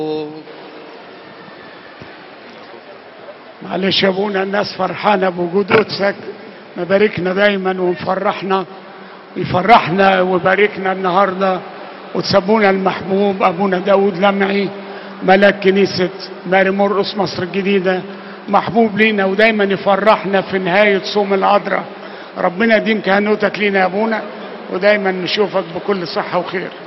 معلش يا ابونا الناس فرحانه بوجود قدسك مباركنا دايما ومفرحنا يفرحنا ويباركنا النهارده وتسابونا المحبوب ابونا داود لمعي ملاك كنيسه ماري مرقس مصر الجديده محبوب لينا ودايما يفرحنا في نهايه صوم العذراء ربنا يديم كهنوتك لينا يا ابونا ودايما نشوفك بكل صحه وخير